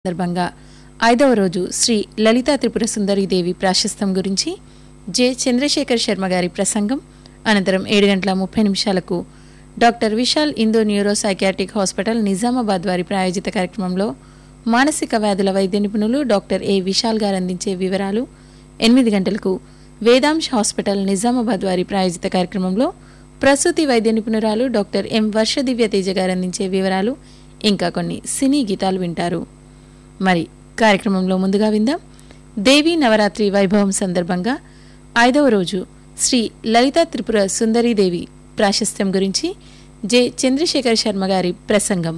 సందర్భంగా ఐదవ రోజు శ్రీ లలితా త్రిపుర సుందరి దేవి ప్రాశస్తం గురించి జె చంద్రశేఖర్ శర్మ గారి ప్రసంగం అనంతరం ఏడు గంటల ముప్పై నిమిషాలకు doctor Vishal Indo neuro psychiatric hospital Nizamabad వారి ప్రాయోజిత కార్యక్రమంలో మానసిక వ్యాధుల వైద్య నిపుణులు డాక్టర్ ఏ విశాల్ గారు అందించే వివరాలు ఎనిమిది గంటలకు వేదాంశ్ హాస్పిటల్ నిజామాబాద్ వారి ప్రాయోజిత కార్యక్రమంలో ప్రసూతి వైద్య నిపుణురాలు డాక్టర్ ఎం వర్షదివ్య తేజ గారు అందించే వివరాలు ఇంకా కొన్ని సినీ గీతాలు వింటారు మరి కార్యక్రమంలో ముందుగా విందాం దేవీ నవరాత్రి వైభవం సందర్భంగా ఐదవ రోజు శ్రీ లలితా త్రిపుర సుందరీదేవి ప్రాశస్త్యం గురించి జె చంద్రశేఖర్ శర్మ గారి ప్రసంగం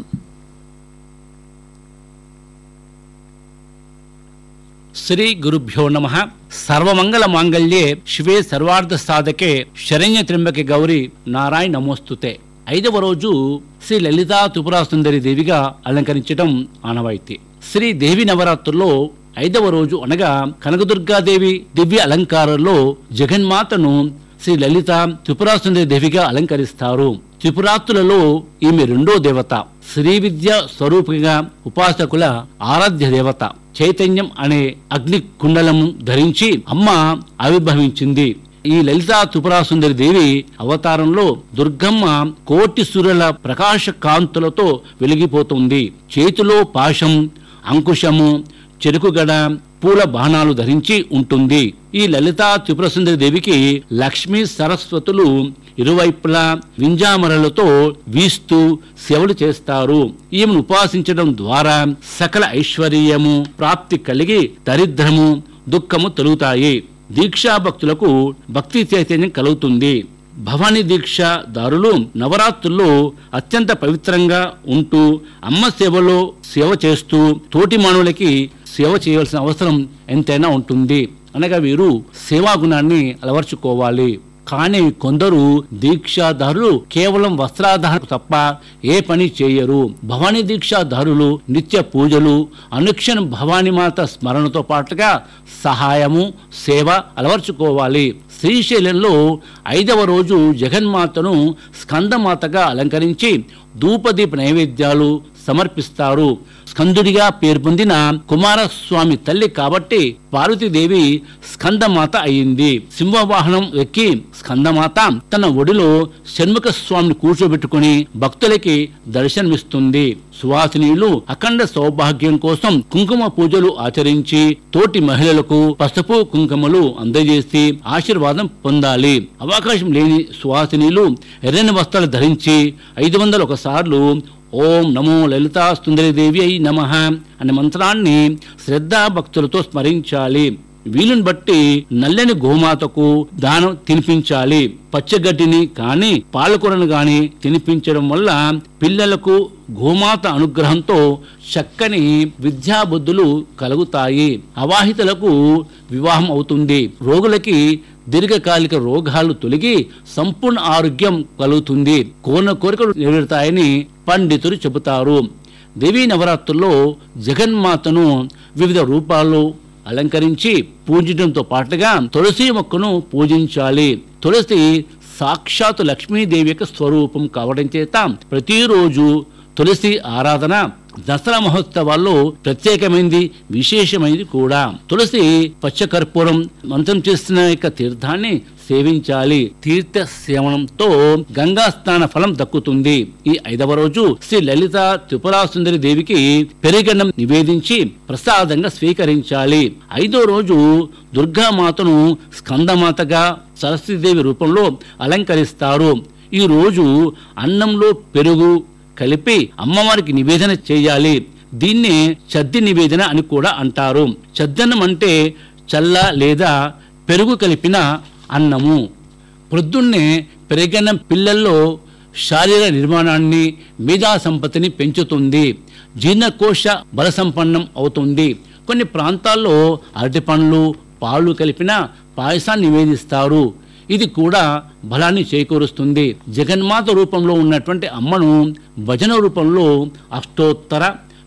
శ్రీ గురుభ్యో నమ సర్వమంగళ మాంగళ్యే శివే సర్వార్థ సాధకే శరణ్య త్రింబకి గౌరి నారాయణ నమోస్తుతే ఐదవ రోజు శ్రీ లలితా త్రిపురా సుందరి దేవిగా అలంకరించడం ఆనవాయితీ శ్రీ దేవి నవరాత్రుల్లో ఐదవ రోజు అనగా కనకదుర్గాదేవి దివ్య అలంకారంలో జగన్మాతను శ్రీ లలిత త్రిపురా సుందరి దేవిగా అలంకరిస్తారు త్రిపురాత్రులలో ఈమె రెండో దేవత శ్రీ విద్య స్వరూపిగా ఉపాసకుల ఆరాధ్య దేవత చైతన్యం అనే అగ్ని కుండలము ధరించి అమ్మ ఆవిర్భవించింది ఈ లలితా త్రిపురా సుందరి దేవి అవతారంలో దుర్గమ్మ కోటి సూర్యుల ప్రకాశ కాంతులతో వెలిగిపోతుంది చేతిలో పాశం అంకుశము చెరుకుగడ పూల బాణాలు ధరించి ఉంటుంది ఈ లలితా త్రిపుర సుందరి దేవికి లక్ష్మీ సరస్వతులు ఇరువైపులా వింజామరలతో వీస్తూ సేవలు చేస్తారు ఈమెను ఉపాసించడం ద్వారా సకల ఐశ్వర్యము ప్రాప్తి కలిగి దరిద్రము దుఃఖము తొలుగుతాయి దీక్షా భక్తులకు భక్తి చైతన్యం కలుగుతుంది భవానీ దీక్ష దారులు నవరాత్రుల్లో అత్యంత పవిత్రంగా ఉంటూ అమ్మ సేవలో సేవ చేస్తూ తోటి మానవులకి సేవ చేయవలసిన అవసరం ఎంతైనా ఉంటుంది అనగా వీరు సేవా గుణాన్ని అలవర్చుకోవాలి కానీ కొందరు దీక్షాదారులు కేవలం వస్త్రాధారం తప్ప ఏ పని చేయరు భవానీ దీక్షాదారులు నిత్య పూజలు అనుక్షణం భవానీ మాత స్మరణతో పాటుగా సహాయము సేవ అలవర్చుకోవాలి శ్రీశైలంలో ఐదవ రోజు జగన్మాతను స్కందమాతగా అలంకరించి ధూపదీప నైవేద్యాలు సమర్పిస్తారు స్కందుడిగా పేరు పొందిన కుమారస్వామి తల్లి కాబట్టి పార్వతీదేవి స్కందమాత అయింది సింహవాహనం ఎక్కి స్కందమాత తన ఒడిలో షణ్ముఖ స్వామిని కూర్చోబెట్టుకుని భక్తులకి దర్శనమిస్తుంది సువాసినీయులు అఖండ సౌభాగ్యం కోసం కుంకుమ పూజలు ఆచరించి తోటి మహిళలకు పసుపు కుంకుమలు అందజేసి ఆశీర్వాదం పొందాలి అవకాశం లేని సువాసినీయులు ఎర్రని వస్త్రాలు ధరించి ఐదు వందల ఒకసార్లు ఓం నమో లలితా సుందరీదేవి అయి నమ అనే మంత్రాన్ని శ్రద్ధా భక్తులతో స్మరించాలి వీలుని బట్టి నల్లని గోమాతకు దానం తినిపించాలి పచ్చగడ్డిని కాని పాలకూరను గాని తినిపించడం వల్ల పిల్లలకు గోమాత అనుగ్రహంతో చక్కని విద్యాబుద్ధులు కలుగుతాయి అవాహితులకు వివాహం అవుతుంది రోగులకి దీర్ఘకాలిక రోగాలు తొలగి సంపూర్ణ ఆరోగ్యం కలుగుతుంది కోన కోరికలు నెరవేరుతాయని పండితులు చెబుతారు దేవీ నవరాత్రుల్లో జగన్మాతను వివిధ రూపాల్లో అలంకరించి పూజించడంతో పాటుగా తులసి మొక్కను పూజించాలి తులసి సాక్షాత్ లక్ష్మీదేవి యొక్క స్వరూపం కావడం చేత ప్రతిరోజు తులసి ఆరాధన దసరా మహోత్సవాల్లో ప్రత్యేకమైనది విశేషమైనది కూడా తులసి పచ్చకర్పూరం మంత్రం చేస్తున్న యొక్క తీర్థాన్ని సేవించాలి తీర్థ సేవనంతో గంగా స్నాన ఫలం దక్కుతుంది ఈ ఐదవ రోజు శ్రీ లలిత త్రిపురా సుందరి దేవికి పెరిగన్నం నివేదించి ప్రసాదంగా స్వీకరించాలి ఐదో రోజు దుర్గామాతను స్కందమాతగా సరస్వతీదేవి రూపంలో అలంకరిస్తారు ఈ రోజు అన్నంలో పెరుగు కలిపి అమ్మవారికి నివేదన చేయాలి దీన్నే చద్ది నివేదన అని కూడా అంటారు చద్దన్నం అంటే చల్ల లేదా పెరుగు కలిపిన అన్నము ప్రొద్దున్నే పెరిగిన పిల్లల్లో శారీర నిర్మాణాన్ని మేధా సంపత్తిని పెంచుతుంది జీర్ణకోశ బల సంపన్నం అవుతుంది కొన్ని ప్రాంతాల్లో అరటి పండ్లు పాలు కలిపిన పాయసాన్ని నివేదిస్తారు ఇది కూడా బలాన్ని చేకూరుస్తుంది జగన్మాత రూపంలో ఉన్నటువంటి అమ్మను భజన రూపంలో అష్టోత్తర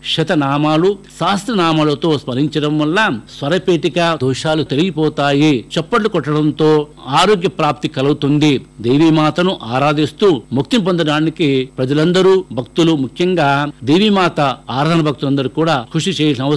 శతనామాలు సహస్రనామాలతో స్మరించడం వల్ల స్వరపేటిక దోషాలు తొలగిపోతాయి చప్పట్లు కొట్టడంతో ఆరోగ్య ప్రాప్తి కలుగుతుంది దేవీమాతను ఆరాధిస్తూ ముక్తి పొందడానికి ప్రజలందరూ భక్తులు ముఖ్యంగా దేవీమాత ఆరాధన భక్తులందరూ కూడా కృషి చేయాల్సిన అవసరం